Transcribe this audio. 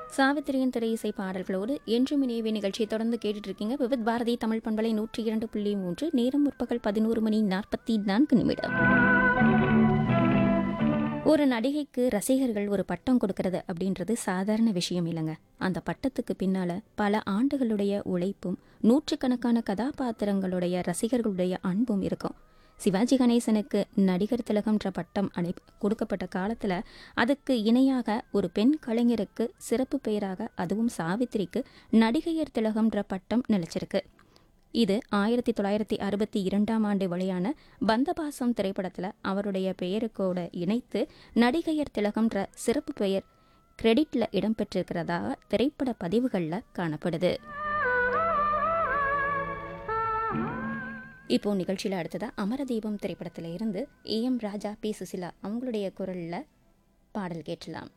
சாவித்திரியின் திரை இசை பாடல்களோடு என்றும் இணையவே நிகழ்ச்சியை தொடர்ந்து கேட்டுட்டு இருக்கீங்க விவித் பாரதி தமிழ் பண்பலை நூற்றி இரண்டு புள்ளி மூன்று நேரம் முற்பகல் பதினோரு மணி நாற்பத்தி நான்கு நிமிடம் ஒரு நடிகைக்கு ரசிகர்கள் ஒரு பட்டம் கொடுக்கறது அப்படின்றது சாதாரண விஷயம் இல்லைங்க அந்த பட்டத்துக்கு பின்னால பல ஆண்டுகளுடைய உழைப்பும் நூற்றுக்கணக்கான கதாபாத்திரங்களுடைய ரசிகர்களுடைய அன்பும் இருக்கும் சிவாஜி கணேசனுக்கு நடிகர் திலகம்ன்ற பட்டம் அனை கொடுக்கப்பட்ட காலத்துல அதுக்கு இணையாக ஒரு பெண் கலைஞருக்கு சிறப்பு பெயராக அதுவும் சாவித்திரிக்கு நடிகையர் திலகம்ன்ற பட்டம் நிலைச்சிருக்கு இது ஆயிரத்தி தொள்ளாயிரத்தி அறுபத்தி இரண்டாம் ஆண்டு வெளியான பந்தபாசம் திரைப்படத்தில் அவருடைய பெயருக்கோட இணைத்து நடிகையர் திலகம்ன்ற சிறப்பு பெயர் கிரெடிட்ல இடம்பெற்றிருக்கிறதாக திரைப்பட பதிவுகளில் காணப்படுது இப்போ நிகழ்ச்சியில் அடுத்ததா அமரதீபம் திரைப்படத்தில் இருந்து A M Raja P Susheela அவங்களுடைய குரலில் பாடல் கேட்கலாம்